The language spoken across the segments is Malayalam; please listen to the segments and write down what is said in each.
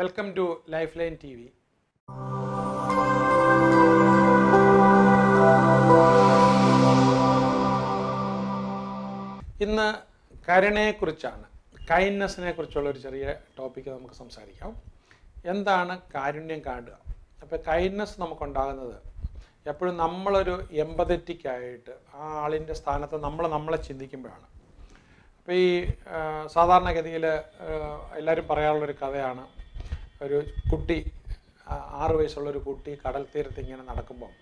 welcome to lifeline T V ഇന്ന് കരുണയെക്കുറിച്ചാണ് കൈൻഡ്നെസ്സിനെ കുറിച്ചുള്ള ഒരു ചെറിയ ടോപ്പിക്ക് നമുക്ക് സംസാരിക്കാം എന്താണ് കാരുണ്യം കാണുക അപ്പോൾ കൈൻഡ്നെസ് നമുക്കുണ്ടാകുന്നത് എപ്പോഴും നമ്മളൊരു എമ്പതറ്റിക് ആയിട്ട് ആ ആളിൻ്റെ സ്ഥാനത്ത് നമ്മൾ നമ്മളെ ചിന്തിക്കുമ്പോഴാണ് അപ്പോൾ ഈ ആ, സാധാരണഗതിയിൽ എല്ലാവരും പറയാറുള്ളൊരു കഥയാണ് ഒരു കുട്ടി ആ, ആറ് വയസ്സുള്ളൊരു കുട്ടി കടൽ തീരത്ത് ഇങ്ങനെ നടക്കുമ്പോൾ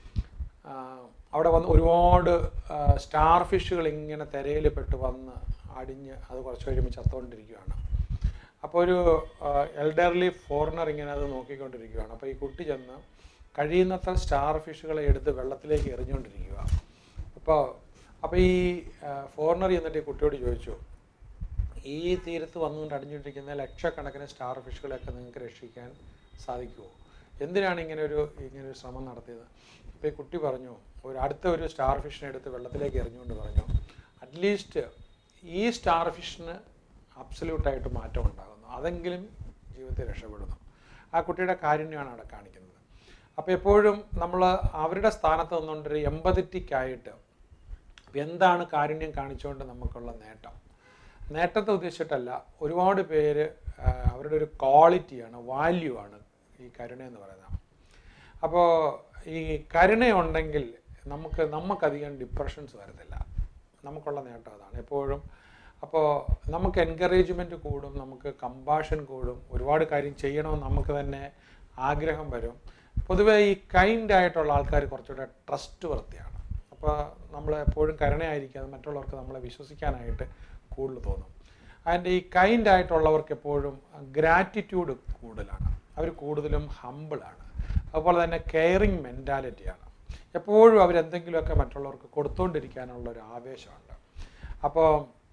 ആ, അവിടെ വന്ന് ഒരുപാട് സ്റ്റാർ ഫിഷുകൾ ഇങ്ങനെ തിരയിൽ പെട്ട് വന്ന് അടിഞ്ഞ് അത് കുറച്ച് കഴിയുമ്പോൾ ചത്തുകൊണ്ടിരിക്കുകയാണ് അപ്പോൾ ഒരു എൽഡർലി ഫോറിനർ ഇങ്ങനെ അത് നോക്കിക്കൊണ്ടിരിക്കുകയാണ് അപ്പോൾ ഈ കുട്ടി ചെന്ന് കഴിയുന്നത്ര സ്റ്റാർ ഫിഷുകളെ എടുത്ത് വെള്ളത്തിലേക്ക് എറിഞ്ഞുകൊണ്ടിരിക്കുക അപ്പോൾ അപ്പോൾ ഈ ഫോറിനർ ചെന്നിട്ട് ഈ കുട്ടിയോട് ചോദിച്ചു ഈ തീരത്ത് വന്നുകൊണ്ട് അടിഞ്ഞുകൊണ്ടിരിക്കുന്ന ലക്ഷക്കണക്കിന് സ്റ്റാർ ഫിഷുകളെയൊക്കെ നിങ്ങൾക്ക് രക്ഷിക്കാൻ സാധിക്കുമോ എന്തിനാണ് ഇങ്ങനെ ഒരു ഇങ്ങനെ ഒരു ശ്രമം നടത്തിയത് അപ്പോൾ ഈ കുട്ടി പറഞ്ഞു ഒരു അടുത്ത ഒരു സ്റ്റാർ ഫിഷിനെ എടുത്ത് വെള്ളത്തിലേക്ക് എറിഞ്ഞുകൊണ്ട് പറഞ്ഞു അറ്റ്ലീസ്റ്റ് ഈ സ്റ്റാർ ഫിഷിന് അബ്സല്യൂട്ടായിട്ട് മാറ്റം ഉണ്ടാകുന്നു അതെങ്കിലും ജീവിതത്തിൽ രക്ഷപ്പെടുന്നു ആ കുട്ടിയുടെ കാരുണ്യമാണ് അവിടെ കാണിക്കുന്നത് അപ്പോൾ എപ്പോഴും നമ്മൾ അവരുടെ സ്ഥാനത്ത് നിന്നുകൊണ്ടൊരു എമ്പതറ്റിക് ആയിട്ട് എന്താണ് കാരുണ്യം കാണിച്ചുകൊണ്ട് നമുക്കുള്ള നേട്ടം നേട്ടത്തെ ഉദ്ദേശിച്ചിട്ടല്ല ഒരുപാട് പേര് ആ, അവരുടെ ഒരു ക്വാളിറ്റിയാണ് വാല്യൂ ആണ് ഈ കരുണ എന്ന് പറയുന്നത് അപ്പോൾ ഈ കരുണയുണ്ടെങ്കിൽ നമുക്ക് നമുക്കധികം ഡിപ്രഷൻസ് വരത്തില്ല നമുക്കുള്ള നേട്ടം അതാണ് എപ്പോഴും അപ്പോൾ നമുക്ക് എൻകറേജ്മെൻറ്റ് കൂടും നമുക്ക് കമ്പാഷൻ കൂടും ഒരുപാട് കാര്യം ചെയ്യണമെന്ന് നമുക്ക് തന്നെ ആഗ്രഹം വരും പൊതുവേ ഈ കൈൻഡ് ആയിട്ടുള്ള ആൾക്കാർ കുറച്ചുകൂടെ ട്രസ്റ്റ് വൃത്തിയാണ് അപ്പോൾ നമ്മൾ എപ്പോഴും കരുണയായിരിക്കാതെ മറ്റുള്ളവർക്ക് നമ്മളെ വിശ്വസിക്കാനായിട്ട് കൂടുതൽ തോന്നും അതിൻ്റെ ഈ കൈൻഡ് ആയിട്ടുള്ളവർക്ക് എപ്പോഴും ഗ്രാറ്റിറ്റ്യൂഡ് കൂടുതലാണ് അവർ കൂടുതലും ഹമ്പിളാണ് അതുപോലെ തന്നെ കെയറിങ് മെൻറ്റാലിറ്റിയാണ് എപ്പോഴും അവരെന്തെങ്കിലുമൊക്കെ മറ്റുള്ളവർക്ക് കൊടുത്തുകൊണ്ടിരിക്കാനുള്ള ഒരു ആവേശമുണ്ട് അപ്പോൾ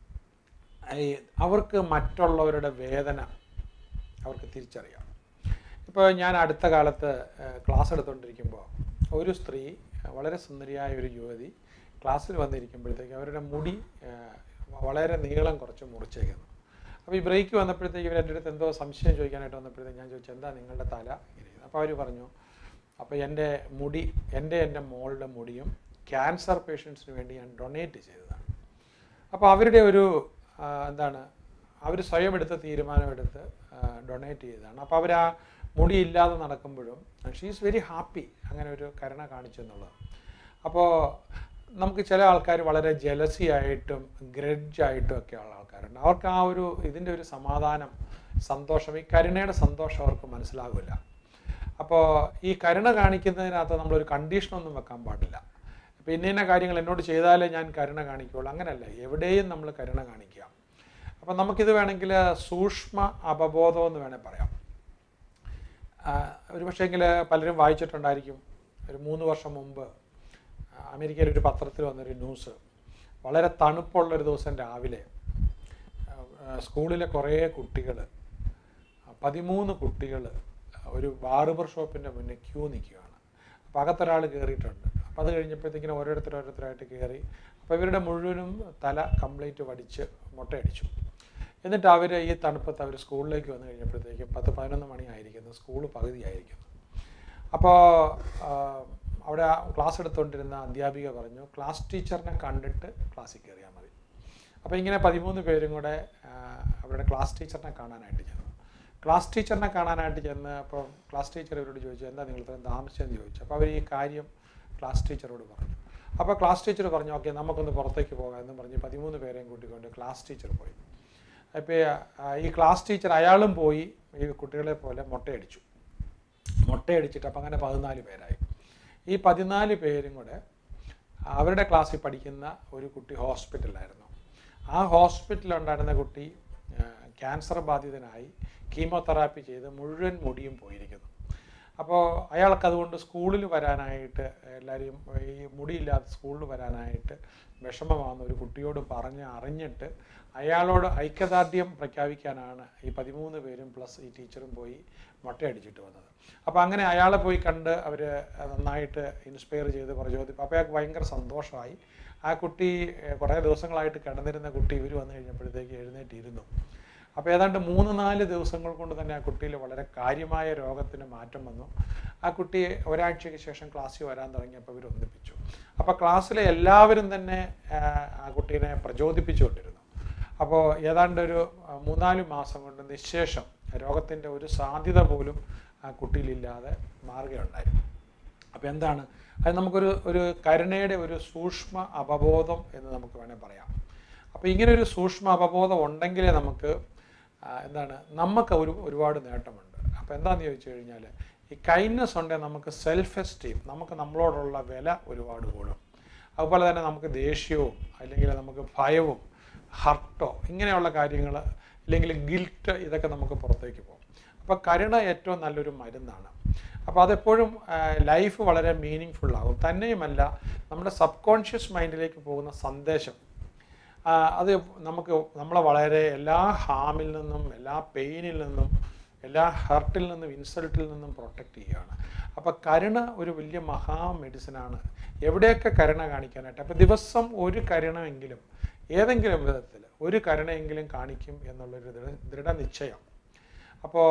ഈ അവർക്ക് മറ്റുള്ളവരുടെ വേദന അവർക്ക് തിരിച്ചറിയാം ഇപ്പോൾ ഞാൻ അടുത്ത കാലത്ത് ഏഹ്, ക്ലാസ് എടുത്തുകൊണ്ടിരിക്കുമ്പോൾ ഒരു സ്ത്രീ ഏഹ്, വളരെ സുന്ദരിയായ ഒരു യുവതി ക്ലാസ്സിൽ വന്നിരിക്കുമ്പോഴത്തേക്ക് അവരുടെ മുടി ഏഹ്, വളരെ നീളം കുറച്ച് മുറിച്ചേക്കുന്നു അപ്പോൾ ഈ ബ്രേക്ക് വന്നപ്പോഴത്തേക്ക് ഇവർ എൻ്റെ അടുത്ത് എന്തോ സംശയം ചോദിക്കാനായിട്ട് വന്നപ്പോഴത്തേക്ക് ഞാൻ ചോദിച്ചു എന്താ നിങ്ങളുടെ തല ഇങ്ങനെ അപ്പോൾ അവർ പറഞ്ഞു അപ്പോൾ എൻ്റെ മുടി എൻ്റെ എൻ്റെ മോളുടെ മുടിയും ക്യാൻസർ പേഷ്യൻസിന് വേണ്ടി ഞാൻ ഡൊണേറ്റ് ചെയ്തതാണ് അപ്പോൾ അവരുടെ ഒരു ആ, എന്താണ് അവർ സ്വയം എടുത്ത തീരുമാനമെടുത്ത് ഡൊണേറ്റ് ചെയ്തതാണ് അപ്പോൾ അവർ ആ മുടി ഇല്ലാതെ നടക്കുമ്പോഴും ഷീ ഈസ് വെരി ഹാപ്പി അങ്ങനെ ഒരു കരുണ കാണിച്ചു എന്നുള്ളത് അപ്പോൾ നമുക്ക് ചില ആൾക്കാർ വളരെ ജലസി ആയിട്ടും ഗ്രഡ്ജ് ആയിട്ടും ഒക്കെ ഉള്ള ആൾക്കാരുണ്ട് അവർക്ക് ആ ഒരു ഇതിൻ്റെ ഒരു സമാധാനം സന്തോഷം ഈ കരുണയുടെ സന്തോഷം അവർക്ക് മനസ്സിലാകില്ല അപ്പോൾ ഈ കരുണ കാണിക്കുന്നതിനകത്ത് നമ്മളൊരു കണ്ടീഷനൊന്നും വെക്കാൻ പാടില്ല അപ്പോൾ ഇന്ന ഇന്ന കാര്യങ്ങൾ എന്നോട് ചെയ്താലേ ഞാൻ കരുണ കാണിക്കുകയുള്ളൂ അങ്ങനെയല്ല എവിടെയും നമ്മൾ കരുണ കാണിക്കുക അപ്പം നമുക്കിത് വേണമെങ്കിൽ സൂക്ഷ്മ അപബോധം എന്ന് വേണേൽ പറയാം ആ, ഒരു പക്ഷേങ്കിൽ പലരും വായിച്ചിട്ടുണ്ടായിരിക്കും ഒരു മൂന്ന് വർഷം മുമ്പ് ആ, അമേരിക്കയിൽ ഒരു പത്രത്തിൽ വന്നൊരു ന്യൂസ് വളരെ തണുപ്പുള്ളൊരു ദിവസം രാവിലെ ആ, ആ, സ്കൂളിലെ കുറേ കുട്ടികൾ പതിമൂന്ന് കുട്ടികൾ ഒരു ബാർബർ ഷോപ്പിൻ്റെ മുന്നിൽ ക്യൂ നിൽക്കുകയാണ് അപ്പോൾ അകത്തൊരാൾ കയറിയിട്ടുണ്ട് അപ്പോൾ അത് കഴിഞ്ഞപ്പോഴത്തേക്കിനും ഓരോരുത്തർ ഓരോരുത്തരായിട്ട് കയറി അപ്പോൾ ഇവരുടെ മുഴുവനും തല കംപ്ലീറ്റ് വടിച്ച് മുട്ടയടിച്ചു എന്നിട്ട് അവർ ഈ തണുപ്പത്ത് അവർ സ്കൂളിലേക്ക് വന്നു കഴിഞ്ഞപ്പോഴത്തേക്കും പത്ത് പതിനൊന്ന് മണിയായിരിക്കുന്നു സ്കൂൾ പകുതിയായിരിക്കുന്നു അപ്പോൾ ആ, അവിടെ ആ ക്ലാസ് എടുത്തുകൊണ്ടിരുന്ന അധ്യാപിക പറഞ്ഞു ക്ലാസ് ടീച്ചറിനെ കണ്ടിട്ട് ക്ലാസ്സിൽ കയറിയാൽ മതി അപ്പോൾ ഇങ്ങനെ പതിമൂന്ന് പേരും കൂടെ ആ, അവരുടെ ക്ലാസ് ടീച്ചറിനെ കാണാനായിട്ട് ചെന്നു ക്ലാസ് ടീച്ചറിനെ കാണാനായിട്ട് ചെന്ന് അപ്പോൾ ക്ലാസ് ടീച്ചർ ഇവരോട് ചോദിച്ചു എന്താ നിങ്ങൾ ഇത്രയും താമസിച്ചെന്ന് ചോദിച്ചു അപ്പോൾ അവർ ഈ കാര്യം ക്ലാസ് ടീച്ചറോട് പറഞ്ഞു അപ്പോൾ ക്ലാസ് ടീച്ചർ പറഞ്ഞു ഓക്കെ നമുക്കൊന്ന് പുറത്തേക്ക് പോകാം എന്ന് പറഞ്ഞ് പതിമൂന്ന് പേരെയും കൂട്ടിക്കൊണ്ട് ക്ലാസ് ടീച്ചർ പോയി അപ്പോൾ ഈ ക്ലാസ് ടീച്ചർ അയാളും പോയി ഈ കുട്ടികളെ പോലെ മുട്ടയടിച്ചു മുട്ടയടിച്ചിട്ട് അപ്പം അങ്ങനെ പതിനാല് പേരായി ഈ പതിനാല് പേരും കൂടെ അവരുടെ ക്ലാസ്സിൽ പഠിക്കുന്ന ഒരു കുട്ടി ഹോസ്പിറ്റലിലായിരുന്നു ആ ഹോസ്പിറ്റലിലുണ്ടായിരുന്ന കുട്ടി ആ, ക്യാൻസർ ബാധിതനായി കീമോതെറാപ്പി ചെയ്ത് മുഴുവൻ മുടിയും പോയിരിക്കുന്നു അപ്പോൾ അയാൾക്ക് അതുകൊണ്ട് സ്കൂളിൽ വരാനായിട്ട് എല്ലാവരെയും ഈ മുടിയില്ലാത്ത സ്കൂളിൽ വരാനായിട്ട് വിഷമമാകുന്ന ഒരു കുട്ടിയോട് പറഞ്ഞ് അറിഞ്ഞിട്ട് അയാളോട് ഐക്യദാർഢ്യം പ്രഖ്യാപിക്കാനാണ് ഈ പതിമൂന്ന് പേരും പ്ലസ് ഈ ടീച്ചറും പോയി മുട്ടയടിച്ചിട്ട് വന്നത് അപ്പോൾ അങ്ങനെ അയാളെ പോയി കണ്ട് അവർ നന്നായിട്ട് ഇൻസ്പയർ ചെയ്ത് പ്രചോദിപ്പിക്കും അപ്പോൾ അയാൾക്ക് ഭയങ്കര സന്തോഷമായി ആ കുട്ടി ഏഹ്, കുറേ ദിവസങ്ങളായിട്ട് കിടന്നിരുന്ന കുട്ടി ഇവർ വന്നു കഴിഞ്ഞപ്പോഴത്തേക്ക് എഴുന്നേറ്റിരുന്നു അപ്പോൾ ഏതാണ്ട് മൂന്ന് നാല് ദിവസങ്ങൾ കൊണ്ട് തന്നെ ആ കുട്ടിയിൽ വളരെ കാര്യമായ രോഗത്തിന് മാറ്റം വന്നു ആ കുട്ടി ഒരാഴ്ചയ്ക്ക് ശേഷം ക്ലാസ്സിൽ വരാൻ തുടങ്ങിയപ്പോൾ ഇവർ ഒന്നിപ്പിച്ചു അപ്പോൾ ക്ലാസ്സിലെ എല്ലാവരും തന്നെ ആ, ആ കുട്ടീനെ പ്രചോദിപ്പിച്ചുകൊണ്ടിരുന്നു അപ്പോൾ ഏതാണ്ട് ഒരു ആ, മൂന്നാല് മാസം കൊണ്ട് നിശേഷം രോഗത്തിൻ്റെ ഒരു സാധ്യത പോലും ആ കുട്ടിയിലില്ലാതെ മാറുകയുണ്ടായി അപ്പോൾ എന്താണ് അത് നമുക്കൊരു ഒരു കരുണയുടെ ഒരു സൂക്ഷ്മ അവബോധം എന്ന് നമുക്ക് വേണേൽ പറയാം അപ്പോൾ ഇങ്ങനെ ഒരു സൂക്ഷ്മ അവബോധം ഉണ്ടെങ്കിലേ നമുക്ക് ആ, എന്താണ് നമുക്ക് ഒരു ഒരുപാട് നേട്ടമുണ്ട് അപ്പോൾ എന്താണെന്ന് ചോദിച്ചു കഴിഞ്ഞാൽ ഈ കൈൻഡ്നെസ് ഉണ്ടെങ്കിൽ നമുക്ക് സെൽഫ് എസ്റ്റീം നമുക്ക് നമ്മളോടുള്ള വില ഒരുപാട് കൂടും അതുപോലെ തന്നെ നമുക്ക് ദേഷ്യവും അല്ലെങ്കിൽ നമുക്ക് ഭയവും ഹർട്ടോ ഇങ്ങനെയുള്ള കാര്യങ്ങൾ അല്ലെങ്കിൽ ഗിൽറ്റ് ഇതൊക്കെ നമുക്ക് പുറത്തേക്ക് പോകും അപ്പോൾ കരുണ ഏറ്റവും നല്ലൊരു മരുന്നാണ് അപ്പോൾ അതെപ്പോഴും ലൈഫ് വളരെ മീനിങ് ഫുള്ളാകും തന്നെയുമല്ല നമ്മുടെ സബ് കോൺഷ്യസ് മൈൻഡിലേക്ക് പോകുന്ന സന്ദേശം ആ, അത് നമുക്ക് നമ്മളെ വളരെ എല്ലാ ഹാമിൽ നിന്നും എല്ലാ പെയിനിൽ നിന്നും എല്ലാ ഹർട്ടിൽ നിന്നും ഇൻസൾട്ടിൽ നിന്നും പ്രൊട്ടക്റ്റ് ചെയ്യുകയാണ് അപ്പോൾ കരുണ ഒരു വലിയ മഹാ മെഡിസിനാണ് എവിടെയൊക്കെ കരുണ കാണിക്കാനായിട്ട് അപ്പോൾ ദിവസം ഒരു കരുണമെങ്കിലും ഏതെങ്കിലും വിധത്തിൽ ഒരു കരുണയെങ്കിലും കാണിക്കും എന്നുള്ളൊരു ദൃഢ ദൃഢനിശ്ചയം അപ്പോൾ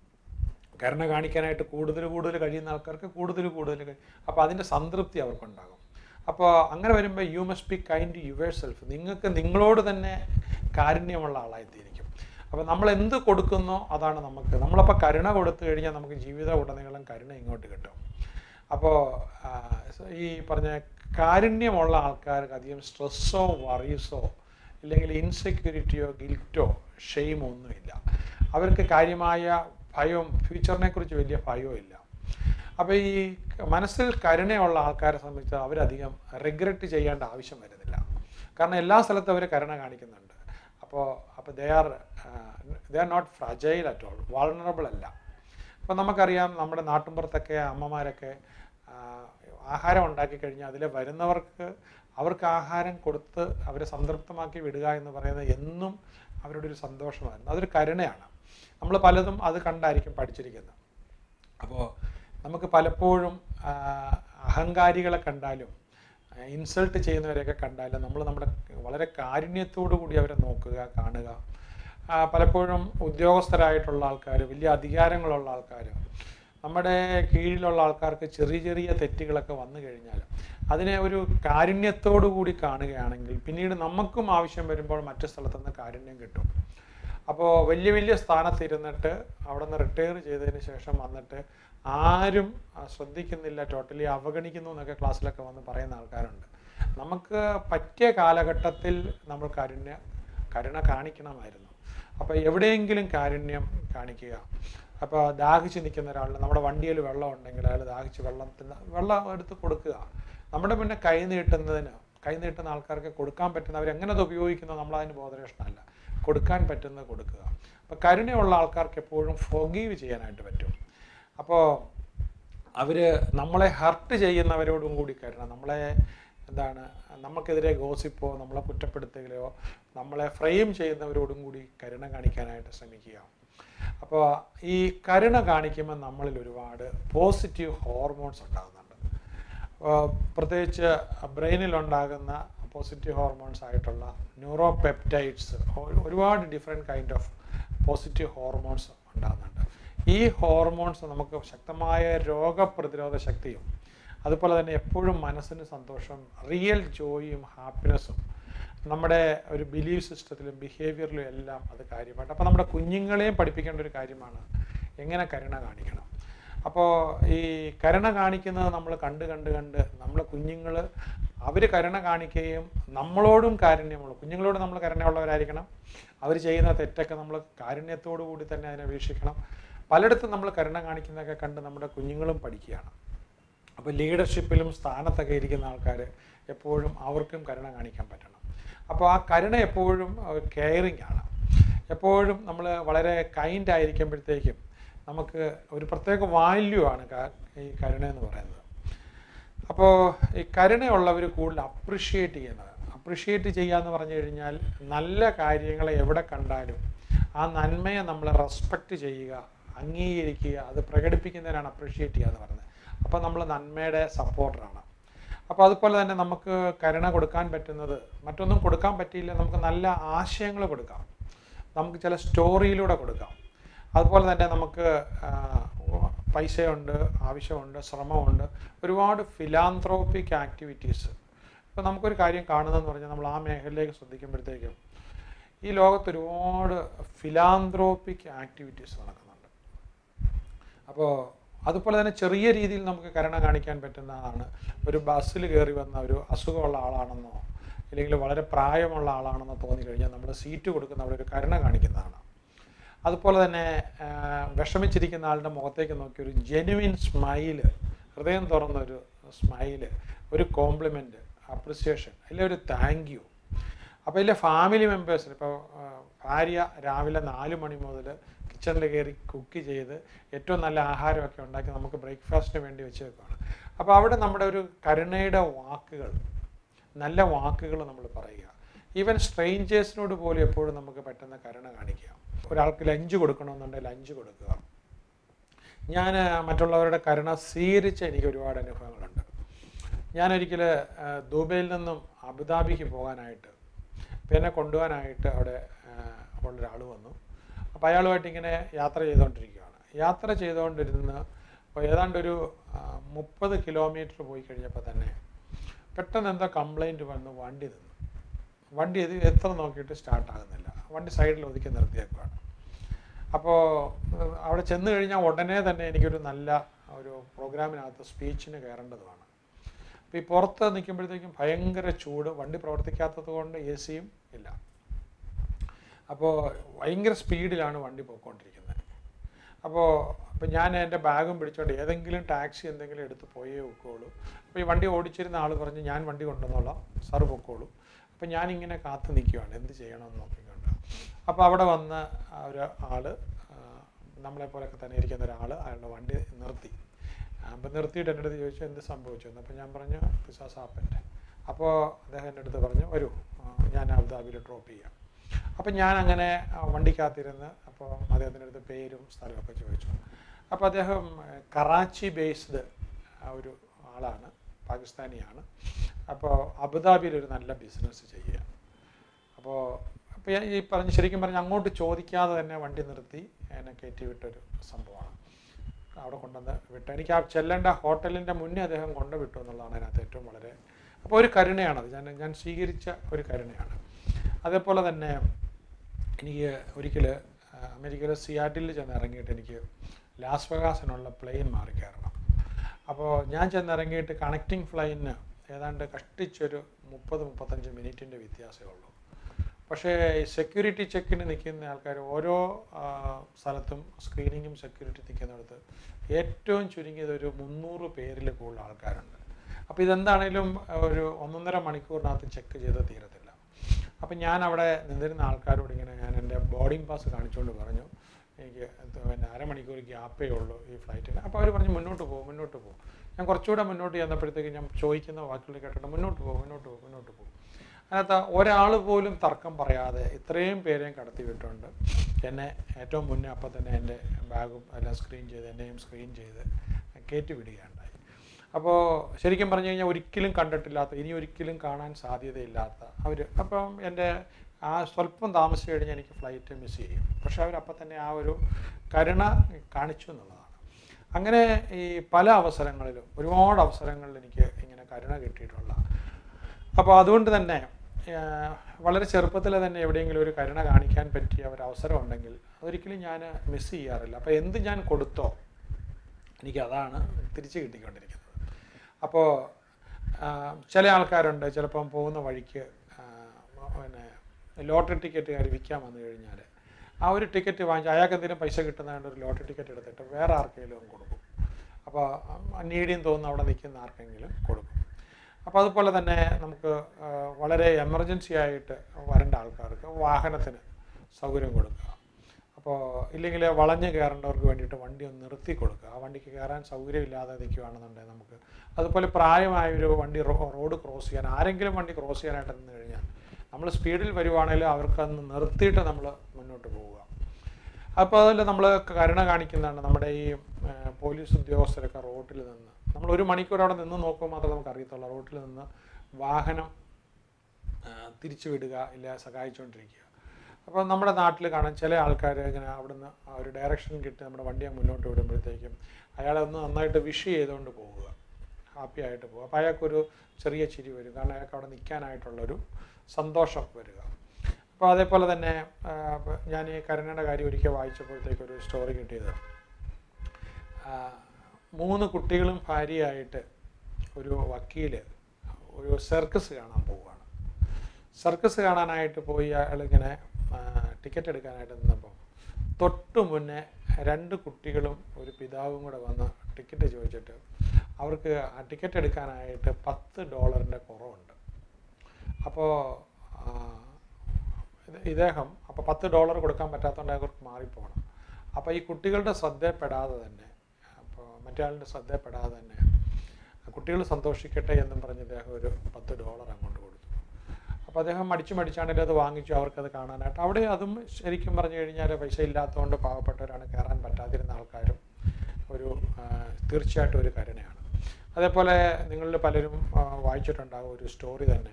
കരുണ കാണിക്കാനായിട്ട് കൂടുതൽ കൂടുതൽ കഴിയുന്ന ആൾക്കാർക്ക് കൂടുതൽ കൂടുതൽ കഴി- അപ്പോൾ അതിൻ്റെ സംതൃപ്തി അവർക്കുണ്ടാകും അപ്പോൾ അങ്ങനെ വരുമ്പോൾ you must be kind to yourself നിങ്ങൾക്ക് നിങ്ങളോട് തന്നെ കാരുണ്യമുള്ള ആളായിത്തീരിക്കും അപ്പോൾ നമ്മൾ എന്ത് കൊടുക്കുന്നോ അതാണ് നമുക്ക് നമ്മളപ്പോൾ കരുണ കൊടുത്തു കഴിഞ്ഞാൽ നമുക്ക് ജീവിത ഉടനീളം കരുണ ഇങ്ങോട്ട് കിട്ടും അപ്പോൾ ഈ പറഞ്ഞ കാരുണ്യമുള്ള ആൾക്കാർക്ക് അധികം സ്ട്രെസ്സോ വറീസോ ഇല്ലെങ്കിൽ ഇൻസെക്യൂരിറ്റിയോ ഗിൽറ്റോ ഷെയിമോ ഒന്നുമില്ല അവർക്ക് കാര്യമായ ഭയവും ഫ്യൂച്ചറിനെ കുറിച്ച് വലിയ ഭയവും ഇല്ല അപ്പോൾ ഈ മനസ്സിൽ കരുണയുള്ള ആൾക്കാരെ സംബന്ധിച്ച് അവരധികം റിഗ്രറ്റ് ചെയ്യേണ്ട ആവശ്യം വരുന്നില്ല കാരണം എല്ലാ സ്ഥലത്തും അവർ കരുണ കാണിക്കുന്നുണ്ട് അപ്പോൾ അപ്പോൾ they are they are not fragile at all vulnerable അല്ല അപ്പോൾ നമുക്കറിയാം നമ്മുടെ നാട്ടിൻപുറത്തൊക്കെ അമ്മമാരൊക്കെ ആ, ആഹാരം ഉണ്ടാക്കി കഴിഞ്ഞാൽ അതിൽ വരുന്നവർക്ക് അവർക്ക് ആഹാരം കൊടുത്ത് അവരെ സംതൃപ്തമാക്കി വിടുക എന്ന് പറയുന്നത് എന്നും അവരുടെ ഒരു സന്തോഷമായിരുന്നു അതൊരു കരുണയാണ് നമ്മൾ പലതും അത് കണ്ടായിരിക്കും പഠിച്ചിരിക്കുന്നത് അപ്പോൾ നമുക്ക് പലപ്പോഴും ആ, അഹങ്കാരികളെ കണ്ടാലും ഇൻസൾട്ട് ചെയ്യുന്നവരെയൊക്കെ കണ്ടാലും നമ്മൾ നമ്മുടെ വളരെ കാരുണ്യത്തോടു കൂടി അവരെ നോക്കുക കാണുക ആ, പലപ്പോഴും ഉദ്യോഗസ്ഥരായിട്ടുള്ള ആൾക്കാർ വലിയ അധികാരങ്ങളുള്ള ആൾക്കാർ നമ്മുടെ കീഴിലുള്ള ആൾക്കാർക്ക് ചെറിയ ചെറിയ തെറ്റുകളൊക്കെ വന്നു കഴിഞ്ഞാൽ അതിനെ ഒരു കാരുണ്യത്തോടു കൂടി കാണുകയാണെങ്കിൽ പിന്നീട് നമുക്കും ആവശ്യം വരുമ്പോൾ മറ്റു സ്ഥലത്തുനിന്ന് കാരുണ്യം കിട്ടും അപ്പോൾ വലിയ വലിയ സ്ഥാനത്ത് ഇരുന്നിട്ട് അവിടെ നിന്ന് റിട്ടയർ ചെയ്തതിന് ശേഷം വന്നിട്ട് ആരും ആ, ശ്രദ്ധിക്കുന്നില്ല ടോട്ടലി അവഗണിക്കുന്നു എന്നൊക്കെ ക്ലാസ്സിലൊക്കെ വന്ന് പറയുന്ന ആൾക്കാരുണ്ട് നമുക്ക് പറ്റിയ കാലഘട്ടത്തിൽ നമ്മൾ കാരുണ്യ കരുണ കാണിക്കണമായിരുന്നു അപ്പോൾ എവിടെയെങ്കിലും കാരുണ്യം കാണിക്കുക അപ്പോൾ ദാഹിച്ച് നിൽക്കുന്ന ഒരാളിന് നമ്മുടെ വണ്ടിയിൽ വെള്ളം ഉണ്ടെങ്കിൽ അയാൾ ദാഹിച്ച് വെള്ളത്തിന് വെള്ളം എടുത്ത് കൊടുക്കുക നമ്മുടെ പിന്നെ കൈ നീട്ടുന്നതിന് കൈ നീട്ടുന്ന ആൾക്കാർക്ക് കൊടുക്കാൻ പറ്റുന്ന അവരെങ്ങനെ അത് ഉപയോഗിക്കുന്നോ നമ്മളതിന് ബോധരേഷനല്ല കൊടുക്കാൻ പറ്റുന്നത് കൊടുക്കുക അപ്പോൾ കരുണയുള്ള ആൾക്കാർക്ക് എപ്പോഴും ഫൊഗീവ് ചെയ്യാനായിട്ട് പറ്റും അപ്പോൾ അവർ നമ്മളെ ഹർട്ട് ചെയ്യുന്നവരോടും കൂടി കരുണ നമ്മളെ എന്താണ് നമുക്കെതിരെ ഗോസിപ്പോ നമ്മളെ കുറ്റപ്പെടുത്തുകയോ നമ്മളെ ഫ്രെയിം ചെയ്യുന്നവരോടും കൂടി കരുണ കാണിക്കാനായിട്ട് ശ്രമിക്കുക അപ്പോൾ ഈ കരുണ കാണിക്കുമ്പോൾ നമ്മളിൽ ഒരുപാട് പോസിറ്റീവ് ഹോർമോൺസ് ഉണ്ടാകുന്നുണ്ട് അപ്പോൾ പ്രത്യേകിച്ച് ബ്രെയിനിലുണ്ടാകുന്ന പോസിറ്റീവ് ഹോർമോൺസ് ആയിട്ടുള്ള ന്യൂറോ പെപ്റ്റൈഡ്സ് ഒരുപാട് different kind of positive hormones ഉണ്ടാകുന്നുണ്ട് ഈ ഹോർമോൺസ് നമുക്ക് ശക്തമായ രോഗപ്രതിരോധ ശക്തിയും അതുപോലെ തന്നെ എപ്പോഴും മനസ്സിന് സന്തോഷം റിയൽ ജോയും ഹാപ്പിനെസ്സും നമ്മുടെ ഒരു ബിലീഫ് സിസ്റ്റത്തിലും ബിഹേവിയറിലും എല്ലാം അത് കാര്യമായിട്ട് അപ്പോൾ നമ്മുടെ കുഞ്ഞുങ്ങളെയും പഠിപ്പിക്കേണ്ട ഒരു കാര്യമാണ് എങ്ങനെ കരുണ കാണിക്കണം അപ്പോൾ ഈ കരുണ കാണിക്കുന്നത് നമ്മൾ കണ്ട് കണ്ട് കണ്ട് നമ്മളെ കുഞ്ഞുങ്ങൾ അവർ കരുണ കാണിക്കുകയും നമ്മളോടും കാരുണ്യമുള്ള കുഞ്ഞുങ്ങളോട് നമ്മൾ കരുണയുള്ളവരായിരിക്കണം അവർ ചെയ്യുന്ന തെറ്റൊക്കെ നമ്മൾ കാരുണ്യത്തോടു കൂടി തന്നെ അതിനെ വീക്ഷിക്കണം പലയിടത്തും നമ്മൾ കരുണ കാണിക്കുന്നതൊക്കെ കണ്ട് നമ്മുടെ കുഞ്ഞുങ്ങളും പഠിക്കുകയാണ് അപ്പോൾ ലീഡർഷിപ്പിലും സ്ഥാനത്തൊക്കെ ഇരിക്കുന്ന ആൾക്കാർ എപ്പോഴും അവർക്കും കരുണ കാണിക്കാൻ പറ്റണം അപ്പോൾ ആ കരുണ എപ്പോഴും കെയറിങ് ആണ് എപ്പോഴും നമ്മൾ വളരെ കൈൻഡ് ആയിരിക്കുമ്പോഴത്തേക്കും നമുക്ക് ഒരു പ്രത്യേക വാല്യൂ ആണ് ക- ഈ കരുണ എന്ന് പറയുന്നത് അപ്പോൾ ഈ കരുണയുള്ളവർ കൂടുതൽ അപ്രിഷ്യേറ്റ് ചെയ്യുന്നത് അപ്രിഷ്യേറ്റ് ചെയ്യുക എന്ന് പറഞ്ഞു കഴിഞ്ഞാൽ നല്ല കാര്യങ്ങളെ എവിടെ കണ്ടാലും ആ നന്മയെ നമ്മൾ റെസ്പെക്റ്റ് ചെയ്യുക അംഗീകരിക്കുക അത് പ്രകടിപ്പിക്കുന്നതിനാണ് അപ്രിഷ്യേറ്റ് ചെയ്യുക എന്ന് പറയുന്നത് അപ്പോൾ നമ്മൾ നന്മയുടെ സപ്പോർട്ടറാണ് അപ്പോൾ അതുപോലെ തന്നെ നമുക്ക് കരുണ കൊടുക്കാൻ പറ്റുന്നത് മറ്റൊന്നും കൊടുക്കാൻ പറ്റിയില്ല നമുക്ക് നല്ല ആശയങ്ങൾ കൊടുക്കാം നമുക്ക് ചില സ്റ്റോറിയിലൂടെ കൊടുക്കാം അതുപോലെ തന്നെ നമുക്ക് ആ, പൈസയുണ്ട് ആവശ്യമുണ്ട് ശ്രമമുണ്ട് ഒരുപാട് ഫിലാന്ത്രോപ്പിക് ആക്ടിവിറ്റീസ് ഇപ്പോൾ നമുക്കൊരു കാര്യം കാണുന്നതെന്ന് പറഞ്ഞാൽ നമ്മൾ ആ മേഖലയിലേക്ക് ശ്രദ്ധിക്കുമ്പോഴത്തേക്കും ഈ ലോകത്ത് ഒരുപാട് ഫിലാന്ത്രോപ്പിക് ആക്ടിവിറ്റീസ് നടക്കുന്നുണ്ട് അപ്പോൾ അതുപോലെ തന്നെ ചെറിയ രീതിയിൽ നമുക്ക് കരുണ കാണിക്കാൻ പറ്റുന്നതാണ് ഒരു ബസ്സിൽ കയറി വന്ന ഒരു അസുഖമുള്ള ആളാണെന്നോ ഇല്ലെങ്കിൽ വളരെ പ്രായമുള്ള ആളാണെന്നോ തോന്നിക്കഴിഞ്ഞാൽ നമ്മൾ സീറ്റ് കൊടുക്കുന്ന അവിടെ ഒരു കരുണ കാണിക്കുന്നതാണ് അതുപോലെ തന്നെ ആ, വിഷമിച്ചിരിക്കുന്ന ആളുടെ മുഖത്തേക്ക് നോക്കി ഒരു ജെനുവിൻ സ്മൈല് ഹൃദയം തുറന്നൊരു സ്മൈല് ഒരു കോംപ്ലിമെൻറ്റ് അപ്രിസിയേഷൻ അല്ലെങ്കിൽ ഒരു താങ്ക് യു അപ്പോൾ ഇതിലെ ഫാമിലി മെമ്പേഴ്സിന് ഇപ്പോൾ ഭാര്യ രാവിലെ നാല് മണി മുതൽ കിച്ചണിൽ കയറി കുക്ക് ചെയ്ത് ഏറ്റവും നല്ല ആഹാരമൊക്കെ ഉണ്ടാക്കി നമുക്ക് ബ്രേക്ക്ഫാസ്റ്റിന് വേണ്ടി വെച്ച് വെക്കുകയാണ് അപ്പോൾ അവിടെ നമ്മുടെ ഒരു കരുണയുടെ വാക്കുകൾ നല്ല വാക്കുകൾ നമ്മൾ പറയുക ഈവൻ സ്ട്രേഞ്ചേഴ്സിനോട് പോലും എപ്പോഴും നമുക്ക് പറ്റുന്ന കരുണ കാണിക്കുക ഒരാൾക്ക് ലഞ്ച് കൊടുക്കണമെന്നുണ്ടെങ്കിൽ ലഞ്ച് കൊടുക്കുക ഞാൻ മറ്റുള്ളവരുടെ കരുണ സ്വീകരിച്ച എനിക്ക് ഒരുപാട് അനുഭവങ്ങളുണ്ട് ഞാനൊരിക്കൽ ദുബൈയിൽ നിന്നും അബുദാബിക്ക് പോകാനായിട്ട് അപ്പോൾ എന്നെ കൊണ്ടുപോകാനായിട്ട് അവിടെ ആ, ഉള്ളൊരാൾ വന്നു അപ്പോൾ അയാളുമായിട്ട് ഇങ്ങനെ യാത്ര ചെയ്തുകൊണ്ടിരിക്കുകയാണ് യാത്ര ചെയ്തുകൊണ്ടിരുന്ന് അപ്പോൾ ഏതാണ്ട് ഒരു മുപ്പത് കിലോമീറ്റർ പോയി കഴിഞ്ഞപ്പോൾ തന്നെ പെട്ടെന്ന് എന്തോ കംപ്ലൈൻറ്റ് വന്ന് വണ്ടി നിന്നു വണ്ടി ഇത് എത്ര നോക്കിയിട്ട് സ്റ്റാർട്ട് ആകുന്നില്ല വണ്ടി സൈഡിൽ ഒതുക്കി നിർത്തിയേക്കുവാണ് അപ്പോൾ ഏഹ്, അവിടെ ചെന്ന് കഴിഞ്ഞാൽ ഉടനെ തന്നെ എനിക്കൊരു നല്ല ഒരു പ്രോഗ്രാമിനകത്ത് സ്പീച്ചിന് കയറേണ്ടതുമാണ് അപ്പോൾ ഈ പുറത്ത് നിൽക്കുമ്പോഴത്തേക്കും ഭയങ്കര ചൂട് വണ്ടി പ്രവർത്തിക്കാത്തത് കൊണ്ട് എ സിയും ഇല്ല അപ്പോൾ ഭയങ്കര സ്പീഡിലാണ് വണ്ടി പോയിക്കൊണ്ടിരിക്കുന്നത് അപ്പോൾ അപ്പോൾ ഞാൻ എൻ്റെ ബാഗും പിടിച്ചോണ്ട് ഏതെങ്കിലും ടാക്സി എന്തെങ്കിലും എടുത്ത് പോയേ വെക്കുകയുള്ളൂ അപ്പോൾ ഈ വണ്ടി ഓടിച്ചിരുന്ന ആൾ പറഞ്ഞ് ഞാൻ വണ്ടി കൊണ്ടുവന്നോളാം സാറ് പൊക്കോളൂ അപ്പോൾ ഞാനിങ്ങനെ കാത്തു നിൽക്കുകയാണ് എന്ത് ചെയ്യണമെന്ന് നോക്കിക്കൊണ്ട് അപ്പോൾ അവിടെ വന്ന് ആ ഒരു ആൾ നമ്മളെപ്പോലൊക്കെ തന്നെ ഇരിക്കുന്ന ഒരാൾ അയാളുടെ വണ്ടി നിർത്തി അപ്പം നിർത്തിയിട്ട് എൻ്റെ അടുത്ത് ചോദിച്ചു എന്ത് സംഭവിച്ചു എന്ന് അപ്പോൾ ഞാൻ പറഞ്ഞു പിസാസ് ആപ്പൻ്റെ അപ്പോൾ അദ്ദേഹം എൻ്റെ അടുത്ത് പറഞ്ഞു വരൂ ആ, ഞാൻ അബുദാബിയിൽ ഡ്രോപ്പ് ചെയ്യാം അപ്പം ഞാൻ അങ്ങനെ ആ, വണ്ടിക്കകത്തിരുന്ന് അപ്പോൾ അദ്ദേഹത്തിൻ്റെ അടുത്ത് പേരും സ്ഥലമൊക്കെ ചോദിച്ചു അപ്പോൾ അദ്ദേഹം ഏഹ്, കറാച്ചി ബേസ്ഡ് ഒരു ആളാണ് പാകിസ്ഥാനിയാണ് അപ്പോൾ അബുദാബിയിൽ ഒരു നല്ല ബിസിനസ് ചെയ്യുക അപ്പോൾ അപ്പോൾ ഞാൻ ഈ പറഞ്ഞ് ശരിക്കും പറഞ്ഞ് അങ്ങോട്ട് ചോദിക്കാതെ തന്നെ വണ്ടി നിർത്തി എന്നെ കയറ്റി വിട്ടൊരു സംഭവമാണ് അവിടെ കൊണ്ടുവന്ന് വിട്ടു എനിക്ക് ആ ചെല്ലേണ്ട ഹോട്ടലിൻ്റെ മുന്നേ അദ്ദേഹം കൊണ്ടു വിട്ടു എന്നുള്ളതാണ് അതിനകത്ത് ഏറ്റവും വളരെ അപ്പോൾ ഒരു കരുണയാണത് ഞാൻ ഞാൻ സ്വീകരിച്ച ഒരു കരുണയാണ് അതേപോലെ തന്നെ എനിക്ക് ഒരിക്കൽ അമേരിക്കയിലെ സിയാറ്റിൽ ചെന്ന് ഇറങ്ങിയിട്ട് എനിക്ക് ലാസ് വെഗാസിനുള്ള പ്ലെയിൻ മാറി കയറണം അപ്പോൾ ഞാൻ ചെന്ന് ഇറങ്ങിയിട്ട് കണക്റ്റിംഗ് ഫ്ലൈനിന് ഏതാണ്ട് കഷ്ടിച്ചൊരു മുപ്പത് മുപ്പത്തഞ്ച് മിനിറ്റിൻ്റെ വ്യത്യാസമേ ഉള്ളൂ പക്ഷേ സെക്യൂരിറ്റി ചെക്കിന് നിൽക്കുന്ന ആൾക്കാർ ഓരോ ആ, സ്ഥലത്തും സ്ക്രീനിങ്ങും സെക്യൂരിറ്റി നിൽക്കുന്നിടത്ത് ഏറ്റവും ചുരുങ്ങിയത് ഒരു മുന്നൂറ് പേരിൽ കൂടുതൽ ആൾക്കാരുണ്ട് അപ്പോൾ ഇതെന്താണേലും ഒരു ഒന്നൊന്നര മണിക്കൂറിനകത്ത് ചെക്ക് ചെയ്ത് തീരത്തില്ല അപ്പം ഞാൻ അവിടെ നിന്നിരുന്ന ആൾക്കാരോട് ഇങ്ങനെ ഞാൻ എൻ്റെ ബോർഡിംഗ് പാസ് കാണിച്ചുകൊണ്ട് പറഞ്ഞു എനിക്ക് എന്ത് പിന്നെ അരമണിക്കൂർ ഗ്യാപ്പേ ഉള്ളൂ ഈ ഫ്ലൈറ്റിന് അപ്പോൾ അവർ പറഞ്ഞു മുന്നോട്ട് പോകും മുന്നോട്ട് പോകും ഞാൻ കുറച്ചുകൂടെ മുന്നോട്ട് ചെന്നപ്പോഴത്തേക്ക് ഞാൻ ചോദിക്കുന്ന വാക്കുകൾ കേട്ടിട്ട് മുന്നോട്ട് പോകും മുന്നോട്ട് പോകും മുന്നോട്ട് പോകും അതിനകത്ത് ഒരാൾ പോലും തർക്കം പറയാതെ ഇത്രയും പേരെയും കടത്തി വിട്ടുകൊണ്ട് എന്നെ ഏറ്റവും മുന്നേ അപ്പം തന്നെ എൻ്റെ ബാഗും എല്ലാം സ്ക്രീൻ ചെയ്ത് എന്നെയും സ്ക്രീൻ ചെയ്ത് കയറ്റി വിടുകയുണ്ടായി അപ്പോൾ ശരിക്കും പറഞ്ഞു കഴിഞ്ഞാൽ ഒരിക്കലും കണ്ടിട്ടില്ലാത്ത ഇനി ഒരിക്കലും കാണാൻ സാധ്യതയില്ലാത്ത അവർ അപ്പം എൻ്റെ ആ സ്വല്പം താമസിച്ച് കഴിഞ്ഞാൽ എനിക്ക് ഫ്ലൈറ്റ് മിസ് ചെയ്യും പക്ഷേ അവരപ്പം തന്നെ ആ ഒരു കരുണ കാണിച്ചു എന്നുള്ളതാണ് അങ്ങനെ ഈ പല അവസരങ്ങളിലും ഒരുപാട് അവസരങ്ങളിൽ എനിക്ക് ഇങ്ങനെ കരുണ കിട്ടിയിട്ടുള്ള അപ്പോൾ അതുകൊണ്ട് തന്നെ ആ, വളരെ ചെറുപ്പത്തിൽ തന്നെ എവിടെയെങ്കിലും ഒരു കരുണ കാണിക്കാൻ പറ്റിയ ഒരു അവസരം ഉണ്ടെങ്കിൽ അതൊരിക്കലും ഞാൻ മിസ് ചെയ്യാറില്ല അപ്പോൾ എന്ത് ഞാൻ കൊടുത്തോ എനിക്ക് അതാണ് തിരിച്ച് കിട്ടിക്കൊണ്ടിരിക്കുന്നത് അപ്പോൾ ചില ആൾക്കാരുണ്ട് ചിലപ്പം പോകുന്ന വഴിക്ക് ആ, പിന്നെ ലോട്ടറി ടിക്കറ്റുകാർ വിൽക്കാൻ വന്നു കഴിഞ്ഞാൽ ആ ഒരു ടിക്കറ്റ് വാങ്ങിച്ച് അയാൾക്ക് എന്തെങ്കിലും പൈസ കിട്ടുന്നതുകൊണ്ട് ഒരു ലോട്ടറി ടിക്കറ്റ് എടുത്തിട്ട് വേറെ ആർക്കെങ്കിലും കൊടുക്കും അപ്പോൾ നീഡിയും തോന്നുന്ന അവിടെ നിൽക്കുന്ന ആർക്കെങ്കിലും കൊടുക്കും അപ്പോൾ അതുപോലെ തന്നെ നമുക്ക് ആ, വളരെ എമർജൻസി ആയിട്ട് വരേണ്ട ആൾക്കാർക്ക് വാഹനത്തിന് സൗകര്യം കൊടുക്കുക അപ്പോൾ ഇല്ലെങ്കിൽ വളഞ്ഞ് കയറേണ്ടവർക്ക് വേണ്ടിയിട്ട് വണ്ടി ഒന്ന് നിർത്തി കൊടുക്കുക ആ വണ്ടിക്ക് കയറാൻ സൗകര്യമില്ലാതെ നിൽക്കുകയാണെന്നുണ്ടെങ്കിൽ നമുക്ക് അതുപോലെ പ്രായമായ ഒരു വണ്ടി റോ- റോഡ് ക്രോസ് ചെയ്യാൻ ആരെങ്കിലും വണ്ടി ക്രോസ് ചെയ്യാനായിട്ട് നിന്ന് കഴിഞ്ഞാൽ നമ്മൾ സ്പീഡിൽ വരുവാണെങ്കിൽ അവർക്കന്ന് നിർത്തിയിട്ട് നമ്മൾ മുന്നോട്ട് പോവുക അപ്പോൾ അതിൽ നമ്മൾ കരുണ കാണിക്കുന്നതാണ് നമ്മുടെ ഈ ആ, പോലീസ് ഉദ്യോഗസ്ഥരൊക്കെ റോട്ടിൽ നിന്ന് നമ്മൾ ഒരു മണിക്കൂർ അവിടെ നിന്ന് നോക്കുമ്പോൾ മാത്രമേ നമുക്ക് അറിയത്തുള്ളൂ റോട്ടിൽ നിന്ന് വാഹനം ആ, തിരിച്ചു വിടുക ഇല്ല സഹായിച്ചുകൊണ്ടിരിക്കുക അപ്പോൾ നമ്മുടെ നാട്ടിൽ കാണാൻ ചില ആൾക്കാർ ഇങ്ങനെ അവിടുന്ന് ആ ഒരു ഡയറക്ഷൻ കിട്ടി നമ്മുടെ വണ്ടിയെ മുന്നോട്ട് വിടുമ്പോഴത്തേക്കും അയാളെ ഒന്ന് നന്നായിട്ട് വിഷ് ചെയ്തുകൊണ്ട് പോവുക ഹാപ്പി ആയിട്ട് പോകുക അപ്പോൾ അയാൾക്കൊരു ചെറിയ ചിരി വരും കാരണം അയാൾക്ക് അവിടെ നിൽക്കാനായിട്ടുള്ളൊരു സന്തോഷം വരിക അപ്പോൾ അതേപോലെ തന്നെ ആ, ഇപ്പൊ ഞാൻ ഈ കരുണയുടെ കാര്യം ഒരിക്കൽ വായിച്ചപ്പോഴത്തേക്ക് ഒരു സ്റ്റോറി കിട്ടിയത് ആ, മൂന്ന് കുട്ടികളും ഭാര്യയായിട്ട് ഒരു വക്കീൽ ഒരു സർക്കസ് കാണാൻ പോവുകയാണ് സർക്കസ് കാണാനായിട്ട് പോയി അയാളിങ്ങനെ ടിക്കറ്റ് എടുക്കാനായിട്ട് നിന്നപ്പോൾ തൊട്ടു മുന്നേ രണ്ട് കുട്ടികളും ഒരു പിതാവും കൂടെ വന്ന് ടിക്കറ്റ് ചോദിച്ചിട്ട് അവർക്ക് ആ ടിക്കറ്റ് എടുക്കാനായിട്ട് പത്ത് ഡോളറിൻ്റെ കുറവുണ്ട് അപ്പോൾ ഇദ്ദേഹം അപ്പോൾ പത്ത് ഡോളർ കൊടുക്കാൻ പറ്റാത്തതുകൊണ്ട് അവർക്ക് മാറിപ്പോകണം അപ്പോൾ ഈ കുട്ടികളുടെ ശ്രദ്ധയപ്പെടാതെ തന്നെ അപ്പോൾ മറ്റേ ശ്രദ്ധയപ്പെടാതെ തന്നെ കുട്ടികൾ സന്തോഷിക്കട്ടെ എന്നും പറഞ്ഞ് ഇദ്ദേഹം ഒരു പത്ത് ഡോളർ അങ്ങോട്ട് കൊടുത്തു അപ്പോൾ അദ്ദേഹം മടിച്ചു മടിച്ചാണെങ്കിൽ അത് വാങ്ങിച്ചു അവർക്കത് കാണാനായിട്ട് അവിടെ അതും ശരിക്കും പറഞ്ഞു കഴിഞ്ഞാൽ പൈസ ഇല്ലാത്തതുകൊണ്ട് പാവപ്പെട്ടവരാണ് കയറാൻ പറ്റാതിരുന്ന ആൾക്കാരും ഒരു ആ, തീർച്ചയായിട്ടും ഒരു കരുണയാണ് അതേപോലെ നിങ്ങളിൽ പലരും ആ, വായിച്ചിട്ടുണ്ടാകും ഒരു സ്റ്റോറി തന്നെ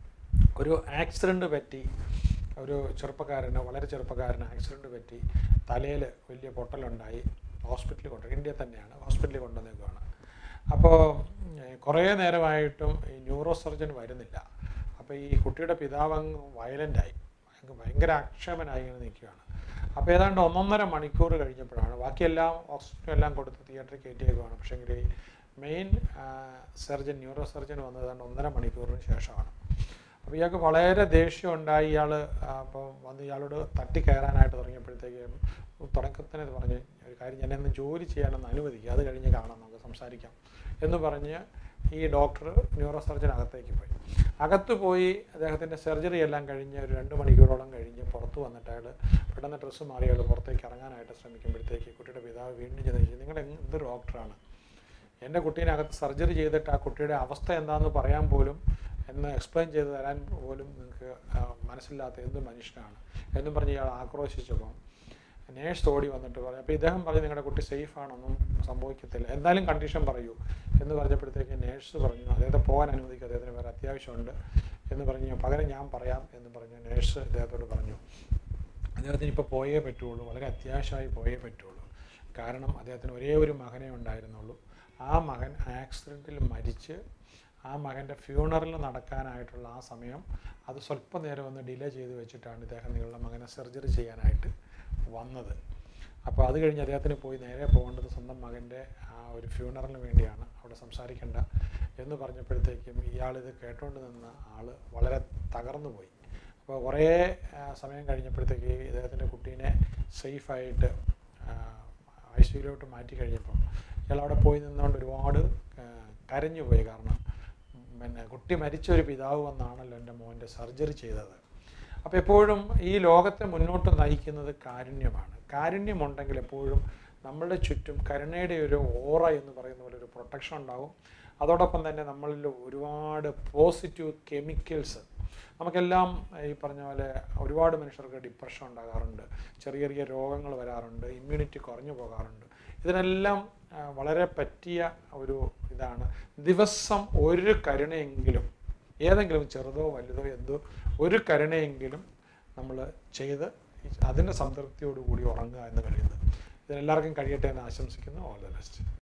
ഒരു ആക്സിഡൻറ്റ് പറ്റി ഒരു ചെറുപ്പക്കാരന് വളരെ ചെറുപ്പക്കാരന് ആക്സിഡൻറ്റ് പറ്റി തലയിൽ വലിയ പൊട്ടലുണ്ടായി ഹോസ്പിറ്റലിൽ കൊണ്ട് ഇന്ത്യയിൽ തന്നെയാണ് ഹോസ്പിറ്റലിൽ കൊണ്ടുവന്നേക്കുവാണ് അപ്പോൾ കുറേ നേരമായിട്ടും ഈ ന്യൂറോ സർജൻ വരുന്നില്ല അപ്പോൾ ഈ കുട്ടിയുടെ പിതാവ് അങ്ങ് വയലൻ്റായി അങ്ങ് ഭയങ്കര അക്ഷമനായി ഇങ്ങനെ നിൽക്കുകയാണ് അപ്പോൾ ഏതാണ്ട് ഒന്നൊന്നര മണിക്കൂർ കഴിഞ്ഞപ്പോഴാണ് ബാക്കിയെല്ലാം ഓക്സിജനും എല്ലാം കൊടുത്ത് തിയേറ്ററിൽ കയറ്റിയേക്കുവാണ് പക്ഷേങ്കിൽ ഈ മെയിൻ സർജൻ ന്യൂറോ സർജൻ വന്നത് ഏതാണ്ട് ഒന്നര മണിക്കൂറിന് ശേഷമാണ് അപ്പോൾ ഇയാൾക്ക് വളരെ ദേഷ്യം ഉണ്ടായി ഇയാൾ അപ്പം വന്ന് ഇയാളോട് തട്ടി കയറാനായിട്ട് തുടങ്ങിയപ്പോഴത്തേക്കും തുടക്കത്തിന് ഇത് പറഞ്ഞ് ഒരു കാര്യം ഞാൻ ഇന്ന് ജോലി ചെയ്യാനൊന്ന് അനുവദിക്കുക അത് കഴിഞ്ഞ് കാണാം നമുക്ക് സംസാരിക്കാം എന്ന് പറഞ്ഞ് ഈ ഡോക്ടർ ന്യൂറോ സർജൻ അകത്തേക്ക് പോയി അകത്ത് പോയി അദ്ദേഹത്തിൻ്റെ സർജറി എല്ലാം കഴിഞ്ഞ് ഒരു രണ്ട് മണിക്കൂറോളം കഴിഞ്ഞ് പുറത്ത് വന്നിട്ട് അയാൾ പെട്ടെന്ന് ഡ്രസ്സ് മാറി അയാൾ പുറത്തേക്ക് ഇറങ്ങാനായിട്ട് ശ്രമിക്കുമ്പോഴത്തേക്ക് കുട്ടിയുടെ പിതാവ് വീണ്ടും ചെന്ന് ചോദിച്ചു നിങ്ങൾ എന്ത് ഡോക്ടറാണ് എൻ്റെ കുട്ടീനെ അകത്ത് സർജറി ചെയ്തിട്ട് ആ കുട്ടിയുടെ അവസ്ഥ എന്താണെന്ന് പറയാൻ പോലും എന്ന് എക്സ്പ്ലെയിൻ ചെയ്ത് തരാൻ പോലും നിങ്ങൾക്ക് ആ, മനസ്സില്ലാത്ത എന്ത് മനുഷ്യനാണ് എന്നും പറഞ്ഞ് ഇയാൾ ആക്രോശിച്ചപ്പോൾ നേഴ്സ് ഓടി വന്നിട്ട് പറഞ്ഞു അപ്പോൾ ഇദ്ദേഹം പറഞ്ഞു നിങ്ങളുടെ കുട്ടി സേഫ് ആണെന്നും സംഭവിക്കത്തില്ല എന്തായാലും കണ്ടീഷൻ പറയൂ എന്ന് പറഞ്ഞപ്പോഴത്തേക്ക് നേഴ്സ് പറഞ്ഞു അദ്ദേഹത്തെ പോകാൻ അനുവദിക്കുക അദ്ദേഹത്തിന് വേറെ അത്യാവശ്യമുണ്ട് എന്ന് പറഞ്ഞു പകരം ഞാൻ പറയാം എന്ന് പറഞ്ഞു നേഴ്സ് ഇദ്ദേഹത്തോട് പറഞ്ഞു അദ്ദേഹത്തിന് ഇപ്പോൾ പോയേ പറ്റുള്ളൂ വളരെ അത്യാവശ്യമായി പോയേ പറ്റുള്ളൂ കാരണം അദ്ദേഹത്തിന് ഒരേ ഒരു മകനേ ഉണ്ടായിരുന്നുള്ളൂ ആ മകൻ ആക്സിഡൻറ്റിൽ മരിച്ച് ആ മകൻ്റെ ഫ്യൂണറൽ നടക്കാനായിട്ടുള്ള ആ സമയം അത് സ്വല്പം നേരം ഒന്ന് ഡിലേ ചെയ്ത് വെച്ചിട്ടാണ് ഇദ്ദേഹം നിങ്ങളുടെ മകനെ സർജറി ചെയ്യാനായിട്ട് വന്നത് അപ്പോൾ അത് കഴിഞ്ഞ് അദ്ദേഹത്തിന് പോയി നേരെ പോകേണ്ടത് സ്വന്തം മകൻ്റെ ആ ഒരു ഫ്യൂണറലിന് വേണ്ടിയാണ് അവിടെ സംസാരിക്കേണ്ട എന്ന് പറഞ്ഞപ്പോഴത്തേക്കും ഇയാളിത് കേട്ടുകൊണ്ട് നിന്ന ആൾ വളരെ തകർന്നു പോയി അപ്പോൾ കുറേ ആ, സമയം കഴിഞ്ഞപ്പോഴത്തേക്ക് ഇദ്ദേഹത്തിൻ്റെ കുട്ടീനെ സേഫായിട്ട് ഐ സിയിലോട്ട് മാറ്റി കഴിഞ്ഞപ്പോൾ ഇയാൾ അവിടെ പോയി നിന്നുകൊണ്ട് ഒരുപാട് ആ, കരഞ്ഞു പോയി കാരണം ഉം, പിന്നെ കുട്ടി മരിച്ച ഒരു പിതാവ് വന്നാണല്ലോ എൻ്റെ മോൻ്റെ സർജറി ചെയ്തത് അപ്പോൾ എപ്പോഴും ഈ ലോകത്തെ മുന്നോട്ട് നയിക്കുന്നത് കാരുണ്യമാണ് കാരുണ്യമുണ്ടെങ്കിൽ എപ്പോഴും നമ്മളുടെ ചുറ്റും കരുണയുടെ ഒരു ഓറ എന്ന് പറയുന്ന പോലെ ഒരു പ്രൊട്ടക്ഷൻ ഉണ്ടാവും അതോടൊപ്പം തന്നെ നമ്മളിൽ ഒരുപാട് പോസിറ്റീവ് കെമിക്കൽസ് നമുക്കെല്ലാം ഈ പറഞ്ഞ പോലെ ഒരുപാട് മനുഷ്യർക്ക് ഡിപ്രഷൻ ഉണ്ടാകാറുണ്ട് ചെറിയ ചെറിയ രോഗങ്ങൾ വരാറുണ്ട് ഇമ്മ്യൂണിറ്റി കുറഞ്ഞു പോകാറുണ്ട് ഇതിനെല്ലാം ആ, വളരെ പറ്റിയ ഒരു ഇതാണ് ദിവസം ഒരു കരുണയെങ്കിലും ഏതെങ്കിലും ചെറുതോ വലുതോ എന്തോ ഒരു കരുണയെങ്കിലും നമ്മൾ ചെയ്ത് അതിൻ്റെ സംതൃപ്തിയോടുകൂടി ഉറങ്ങുക എന്ന് കഴിയുന്നത് ഇതിനെല്ലാവർക്കും കഴിയട്ടെ എന്ന് ആശംസിക്കുന്നു ഓൾ ദ ബെസ്റ്റ്